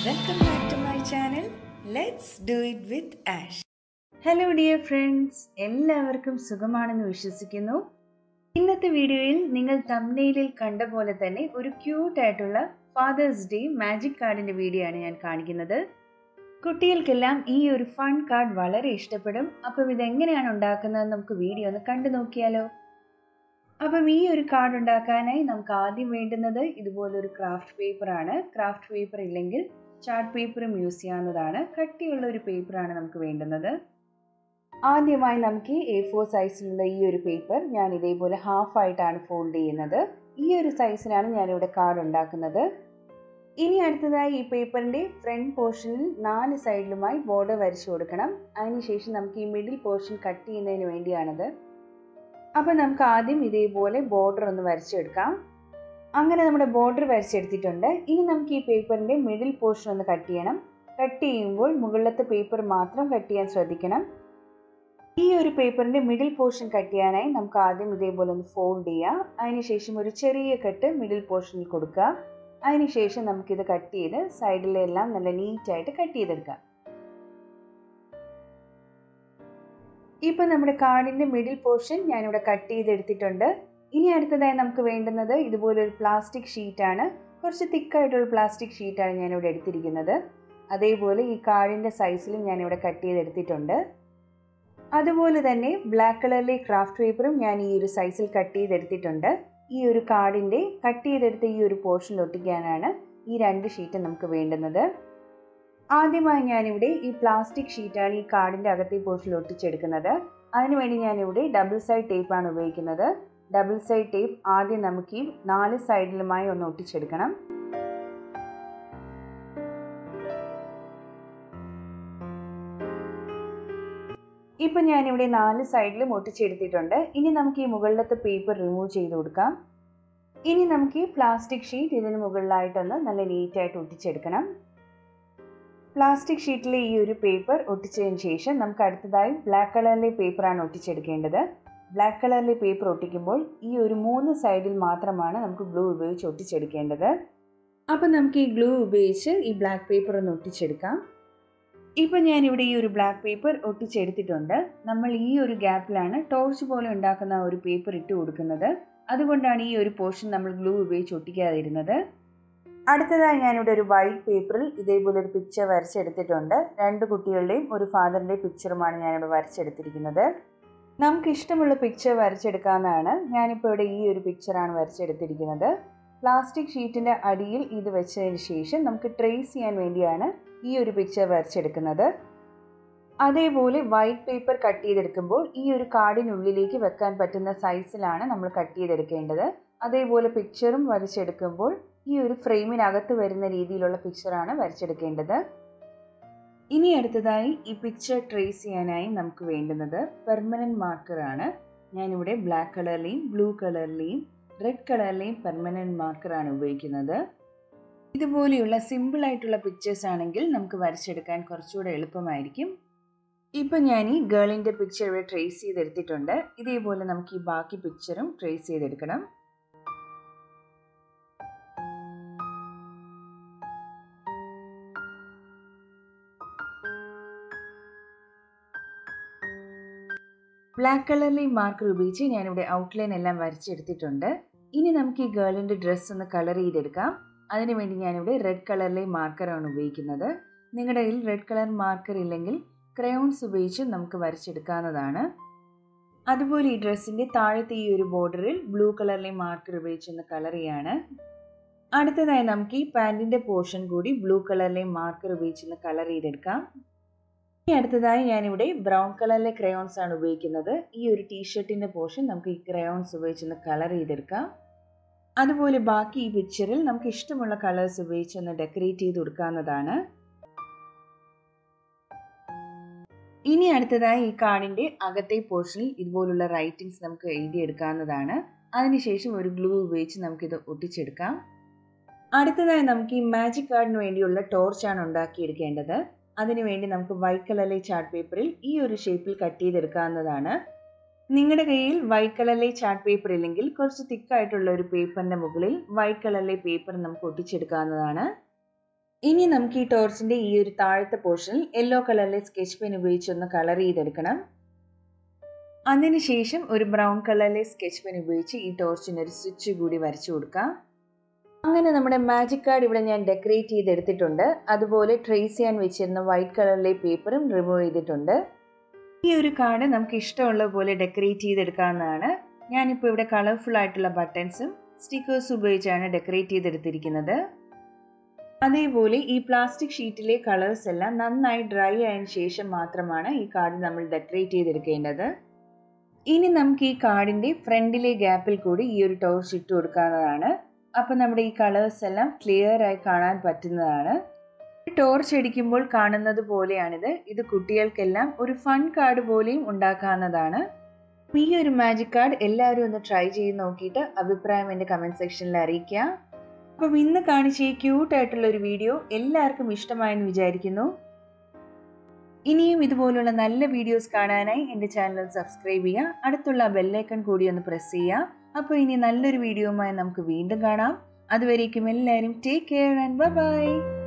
welcome back to my channel let's do it with Ash hello dear friends എല്ലാവർക്കും സുഖമാണെന്ന് വിശ്വസിക്കുന്നു ഇന്നത്തെ വീഡിയോയിൽ നിങ്ങൾ തമ്നെയിലിൽ കണ്ട പോലെ തന്നെ ഒരു ക്യൂട്ട് ആയിട്ടുള്ള ഫാദേഴ്സ് ഡേ മാജിക് കാർഡിന്റെ വീഡിയോ ആണ് ഞാൻ കാണിക്കുന്നത് കുട്ടികൾക്കെല്ലാം ഈ ഒരു ഫൺ കാർഡ് വളരെ ഇഷ്ടപ്പെടും അപ്പം ഇതെങ്ങനെയാണ് ഉണ്ടാക്കുന്നത് നമുക്ക് വീഡിയോ ഒന്ന് കണ്ടു നോക്കിയാലോ അപ്പം ഈ ഒരു കാർഡ് ഉണ്ടാക്കാനായി നമുക്ക് ആദ്യം വേണ്ടുന്നത് ഇതുപോലൊരു ക്രാഫ്റ്റ് പേപ്പറാണ് ക്രാഫ്റ്റ് പേപ്പർ ഇല്ലെങ്കിൽ ചാർട്ട് പേപ്പറും യൂസ് ചെയ്യാവുന്നതാണ് കട്ടിയുള്ള ഒരു പേപ്പറാണ് നമുക്ക് വേണ്ടുന്നത് ആദ്യമായി നമുക്ക് എ ഫോർ സൈസിലുള്ള ഈ ഒരു പേപ്പർ ഞാൻ ഇതേപോലെ ഹാഫ് ആയിട്ടാണ് ഫോൾഡ് ചെയ്യുന്നത് ഈ ഒരു സൈസിലാണ് ഞാനിവിടെ കാർഡ് ഉണ്ടാക്കുന്നത് ഇനി അടുത്തതായി ഈ പേപ്പറിൻ്റെ ഫ്രണ്ട് പോർഷനിൽ നാല് സൈഡിലുമായി ബോർഡർ വരച്ചു കൊടുക്കണം അതിനുശേഷം നമുക്ക് ഈ മിഡിൽ പോർഷൻ കട്ട് ചെയ്യുന്നതിന് വേണ്ടിയാണത് അപ്പോൾ നമുക്ക് ആദ്യം ഇതേപോലെ ബോർഡർ ഒന്ന് വരച്ചെടുക്കാം അങ്ങനെ നമ്മുടെ ബോർഡർ വരച്ചെടുത്തിട്ടുണ്ട് ഇനി നമുക്ക് ഈ പേപ്പറിൻ്റെ മിഡിൽ പോർഷൻ ഒന്ന് കട്ട് ചെയ്യണം കട്ട് ചെയ്യുമ്പോൾ മുകളിലത്തെ പേപ്പർ മാത്രം കട്ട് ചെയ്യാൻ ശ്രദ്ധിക്കണം ഈ ഒരു പേപ്പറിൻ്റെ മിഡിൽ പോർഷൻ കട്ട് ചെയ്യാനായി നമുക്ക് ആദ്യം ഇതേപോലെ ഒന്ന് ഫോൾഡ് ചെയ്യാം അതിനുശേഷം ഒരു ചെറിയ കട്ട് മിഡിൽ പോർഷനിൽ കൊടുക്കുക അതിനുശേഷം നമുക്കിത് കട്ട് ചെയ്ത് സൈഡിലെല്ലാം നല്ല നീറ്റായിട്ട് കട്ട് ചെയ്തെടുക്കാം ഇപ്പം നമ്മുടെ കാർഡിൻ്റെ മിഡിൽ പോർഷൻ ഞാനിവിടെ കട്ട് ചെയ്തെടുത്തിട്ടുണ്ട് ഇനി അടുത്തതായി നമുക്ക് വേണ്ടുന്നത് ഇതുപോലൊരു പ്ലാസ്റ്റിക് ഷീറ്റാണ് കുറച്ച് തിക്കായിട്ടുള്ള പ്ലാസ്റ്റിക് ഷീറ്റാണ് ഞാനിവിടെ എടുത്തിരിക്കുന്നത് അതേപോലെ ഈ കാർഡിൻ്റെ സൈസിലും ഞാനിവിടെ കട്ട് ചെയ്തെടുത്തിട്ടുണ്ട് അതുപോലെ തന്നെ ബ്ലാക്ക് കളറിലെ ക്രാഫ്റ്റ് പേപ്പറും ഞാൻ ഈ ഒരു സൈസിൽ കട്ട് ചെയ്തെടുത്തിട്ടുണ്ട് ഈ ഒരു കാർഡിൻ്റെ കട്ട് ചെയ്തെടുത്ത ഈ ഒരു പോർഷൻ ഒട്ടിക്കാനാണ് ഈ രണ്ട് ഷീറ്റ് നമുക്ക് വേണ്ടുന്നത് ആദ്യമായി ഞാനിവിടെ ഈ പ്ലാസ്റ്റിക് ഷീറ്റാണ് ഈ കാർഡിൻ്റെ അകത്തെ പോർഷനിൽ ഒട്ടിച്ചെടുക്കുന്നത് അതിനുവേണ്ടി ഞാനിവിടെ ഡബിൾ സൈഡ് ടേപ്പാണ് ഉപയോഗിക്കുന്നത് ഡബിൾ സൈഡ് ടേപ്പ് ആദ്യം നമുക്ക് ഈ നാല് സൈഡിലുമായി ഒന്ന് ഒട്ടിച്ചെടുക്കണം ഇപ്പം ഞാനിവിടെ നാല് സൈഡിലും ഒട്ടിച്ചെടുത്തിട്ടുണ്ട് ഇനി നമുക്ക് ഈ മുകളിലത്തെ പേപ്പർ റിമൂവ് ചെയ്ത് കൊടുക്കാം ഇനി നമുക്ക് ഈ പ്ലാസ്റ്റിക് ഷീറ്റ് ഇതിന് മുകളിലായിട്ടൊന്ന് നല്ല നീറ്റായിട്ട് ഒട്ടിച്ചെടുക്കണം പ്ലാസ്റ്റിക് ഷീറ്റിലെ ഈ ഒരു പേപ്പർ ഒട്ടിച്ചതിന് ശേഷം നമുക്ക് അടുത്തതായി ബ്ലാക്ക് കളറിലെ പേപ്പറാണ് ഒട്ടിച്ചെടുക്കേണ്ടത് ബ്ലാക്ക് കളറിലെ പേപ്പർ ഒട്ടിക്കുമ്പോൾ ഈ ഒരു മൂന്ന് സൈഡിൽ മാത്രമാണ് നമുക്ക് ഗ്ലൂ ഉപയോഗിച്ച് ഒട്ടിച്ചെടുക്കേണ്ടത് അപ്പം നമുക്ക് ഈ ഗ്ലൂ ഉപയോഗിച്ച് ഈ ബ്ലാക്ക് പേപ്പർ ഒന്ന് ഒട്ടിച്ചെടുക്കാം ഇപ്പം ഞാനിവിടെ ഈ ഒരു ബ്ലാക്ക് പേപ്പർ ഒട്ടിച്ചെടുത്തിട്ടുണ്ട് നമ്മൾ ഈ ഒരു ഗ്യാപ്പിലാണ് ടോർച്ച് പോലെ ഉണ്ടാക്കുന്ന ഒരു പേപ്പർ ഇട്ട് കൊടുക്കുന്നത് അതുകൊണ്ടാണ് ഈ ഒരു പോർഷൻ നമ്മൾ ഗ്ലൂ ഉപയോഗിച്ച് ഒട്ടിക്കാതിരുന്നത് അടുത്തതായി ഞാനിവിടെ ഒരു വൈറ്റ് പേപ്പറിൽ ഇതേപോലെ ഒരു പിക്ചർ വരച്ചെടുത്തിട്ടുണ്ട് രണ്ട് കുട്ടികളുടെയും ഒരു ഫാദറിൻ്റെയും പിക്ചറുമാണ് ഞാനിവിടെ വരച്ചെടുത്തിരിക്കുന്നത് നമുക്ക് ഇഷ്ടമുള്ള പിക്ചർ വരച്ചെടുക്കാവുന്നതാണ് ഞാനിപ്പോൾ ഇവിടെ ഈ ഒരു പിക്ചറാണ് വരച്ചെടുത്തിരിക്കുന്നത് പ്ലാസ്റ്റിക് ഷീറ്റിൻ്റെ അടിയിൽ ഇത് വെച്ചതിന് ശേഷം നമുക്ക് ട്രേസ് ചെയ്യാൻ വേണ്ടിയാണ് ഈ ഒരു പിക്ചർ വരച്ചെടുക്കുന്നത് അതേപോലെ വൈറ്റ് പേപ്പർ കട്ട് ചെയ്തെടുക്കുമ്പോൾ ഈ ഒരു കാർഡിനുള്ളിലേക്ക് വെക്കാൻ പറ്റുന്ന സൈസിലാണ് നമ്മൾ കട്ട് ചെയ്തെടുക്കേണ്ടത് അതേപോലെ പിക്ചറും വരച്ചെടുക്കുമ്പോൾ ഈ ഒരു ഫ്രെയിമിനകത്ത് വരുന്ന രീതിയിലുള്ള പിക്ചറാണ് വരച്ചെടുക്കേണ്ടത് ഇനി അടുത്തതായി ഈ പിക്ചർ ട്രേസ് ചെയ്യാനായി നമുക്ക് വേണ്ടുന്നത് പെർമനൻറ്റ് മാർക്കറാണ് ഞാനിവിടെ ബ്ലാക്ക് കളറിലെയും ബ്ലൂ കളറിലെയും റെഡ് കളറിലെയും പെർമനൻറ്റ് മാർക്കറാണ് ഉപയോഗിക്കുന്നത് ഇതുപോലെയുള്ള സിമ്പിൾ ആയിട്ടുള്ള പിക്ചേഴ്സ് ആണെങ്കിൽ നമുക്ക് വരച്ചെടുക്കാൻ കുറച്ചുകൂടെ എളുപ്പമായിരിക്കും ഇപ്പം ഞാൻ ഈ ഗേളിൻ്റെ പിക്ചർ ഇവിടെ ട്രേസ് ചെയ്തെടുത്തിട്ടുണ്ട് ഇതേപോലെ നമുക്ക് ഈ ബാക്കി പിക്ചറും ട്രേസ് ചെയ്തെടുക്കണം ബ്ലാക്ക് കളറിലെ മാർക്കർ ഉപയോഗിച്ച് ഞാനിവിടെ ഔട്ട്ലൈൻ എല്ലാം വരച്ചെടുത്തിട്ടുണ്ട് ഇനി നമുക്ക് ഈ ഗേളിൻ്റെ ഡ്രസ്സ് ഒന്ന് കളർ ചെയ്തെടുക്കാം അതിനുവേണ്ടി ഞാനിവിടെ റെഡ് കളറിലെ മാർക്കറാണ് ഉപയോഗിക്കുന്നത് നിങ്ങളുടെ കയ്യിൽ റെഡ് കളർ മാർക്കർ ഇല്ലെങ്കിൽ ക്രയോൺസ് ഉപയോഗിച്ച് നമുക്ക് വരച്ചെടുക്കാവുന്നതാണ് അതുപോലെ ഈ ഡ്രസ്സിൻ്റെ താഴത്തെ ഈ ഒരു ബോർഡറിൽ ബ്ലൂ കളറിലെ മാർക്കർ ഉപയോഗിച്ചൊന്ന് കളർ ചെയ്യാണ് അടുത്തതായി നമുക്ക് ഈ പാൻറ്റിൻ്റെ പോർഷൻ കൂടി ബ്ലൂ കളറിലെ മാർക്കർ ഉപയോഗിച്ചൊന്ന് കളർ ചെയ്തെടുക്കാം ഇനി അടുത്തതായി ഞാനിവിടെ ബ്രൗൺ കളറിലെ ക്രയോൺസ് ആണ് ഉപയോഗിക്കുന്നത് ഈ ഒരു ടീഷർട്ടിൻ്റെ പോർഷൻ നമുക്ക് ഈ ക്രയോൺസ് ഉപയോഗിച്ചൊന്ന് കളർ ചെയ്തെടുക്കാം അതുപോലെ ബാക്കി ഈ പിക്ചറിൽ നമുക്ക് ഇഷ്ടമുള്ള കളേഴ്സ് ഉപയോഗിച്ച് ഒന്ന് ഡെക്കറേറ്റ് ചെയ്ത് കൊടുക്കാവുന്നതാണ് ഇനി അടുത്തതായി ഈ കാർഡിൻ്റെ അകത്തെ പോർഷനിൽ ഇതുപോലുള്ള റൈറ്റിങ്സ് നമുക്ക് എഴുതിയെടുക്കാവുന്നതാണ് അതിനുശേഷം ഒരു ഗ്ലൂ ഉപയോഗിച്ച് നമുക്കിത് ഒട്ടിച്ചെടുക്കാം അടുത്തതായി നമുക്ക് ഈ മാജിക് കാർഡിന് വേണ്ടിയുള്ള ടോർച്ചാണ് ഉണ്ടാക്കിയെടുക്കേണ്ടത് അതിനുവേണ്ടി നമുക്ക് വൈറ്റ് കളറിലെ ചാർട്ട് പേപ്പറിൽ ഈ ഒരു ഷേപ്പിൽ കട്ട് ചെയ്തെടുക്കാവുന്നതാണ് നിങ്ങളുടെ കയ്യിൽ വൈറ്റ് കളറിലെ ചാർട്ട് പേപ്പർ ഇല്ലെങ്കിൽ കുറച്ച് തിക്കായിട്ടുള്ള ഒരു പേപ്പറിൻ്റെ മുകളിൽ വൈറ്റ് കളറിലെ പേപ്പർ നമുക്ക് ഒട്ടിച്ചെടുക്കാവുന്നതാണ് ഇനി നമുക്ക് ഈ ടോർച്ചിൻ്റെ ഈ ഒരു താഴത്തെ പോർഷനിൽ യെല്ലോ കളറിലെ സ്കെച്ച് പെൻ ഉപയോഗിച്ചൊന്ന് കളർ ചെയ്തെടുക്കണം അതിനുശേഷം ഒരു ബ്രൗൺ കളറിലെ സ്കെച്ച് പെൻ ഉപയോഗിച്ച് ഈ ടോർച്ചിന് ഒരു സ്വിച്ച് കൂടി വരച്ചു കൊടുക്കാം അങ്ങനെ നമ്മുടെ മാജിക് കാർഡ് ഇവിടെ ഞാൻ ഡെക്കറേറ്റ് ചെയ്തെടുത്തിട്ടുണ്ട് അതുപോലെ ട്രേസ് ചെയ്യാൻ വെച്ചിരുന്ന വൈറ്റ് കളറിലെ പേപ്പറും റിമൂവ് ചെയ്തിട്ടുണ്ട് ഈ ഒരു കാർഡ് നമുക്ക് ഇഷ്ടമുള്ള പോലെ ഡെക്കറേറ്റ് ചെയ്തെടുക്കാവുന്നതാണ് ഞാനിപ്പോൾ ഇവിടെ കളർഫുൾ ആയിട്ടുള്ള ബട്ടൺസും സ്റ്റിക്കേഴ്സും ഉപയോഗിച്ചാണ് ഡെക്കറേറ്റ് ചെയ്തെടുത്തിരിക്കുന്നത് അതേപോലെ ഈ പ്ലാസ്റ്റിക് ഷീറ്റിലെ കളേഴ്സ് എല്ലാം നന്നായി ഡ്രൈ ആയതിനു ശേഷം മാത്രമാണ് ഈ കാർഡ് നമ്മൾ ഡെക്കറേറ്റ് ചെയ്തെടുക്കേണ്ടത് ഇനി നമുക്ക് ഈ കാർഡിൻ്റെ ഫ്രണ്ടിലെ ഗ്യാപ്പിൽ കൂടി ഈ ഒരു ടോർച്ച് ഇട്ട് കൊടുക്കാവുന്നതാണ് അപ്പോൾ നമ്മുടെ ഈ കളേഴ്സ് എല്ലാം ക്ലിയർ ആയി കാണാൻ പറ്റുന്നതാണ് ടോർച്ച് അടിക്കുമ്പോൾ കാണുന്നത് പോലെയാണിത് ഇത് കുട്ടികൾക്കെല്ലാം ഒരു ഫൺ കാർഡ് പോലെയും ഉണ്ടാക്കാവുന്നതാണ് ഈ ഒരു മാജിക് കാർഡ് എല്ലാവരും ഒന്ന് ട്രൈ ചെയ്ത് നോക്കിയിട്ട് അഭിപ്രായം എൻ്റെ കമൻറ്റ് സെക്ഷനിൽ അറിയിക്കുക അപ്പം ഇന്ന് കാണിച്ച ഈ ക്യൂട്ട് ആയിട്ടുള്ള ഒരു വീഡിയോ എല്ലാവർക്കും ഇഷ്ടമായെന്ന് വിചാരിക്കുന്നു ഇനിയും ഇതുപോലുള്ള നല്ല വീഡിയോസ് കാണാനായി എൻ്റെ ചാനൽ സബ്സ്ക്രൈബ് ചെയ്യുക അടുത്തുള്ള ബെല്ലൈക്കൺ കൂടി ഒന്ന് പ്രസ് ചെയ്യുക അപ്പോൾ ഇനി നല്ലൊരു വീഡിയോയുമായി നമുക്ക് വീണ്ടും കാണാം അതുവരേക്കും എല്ലാവരും ടേക്ക് കെയർ ആൻഡ് ബൈ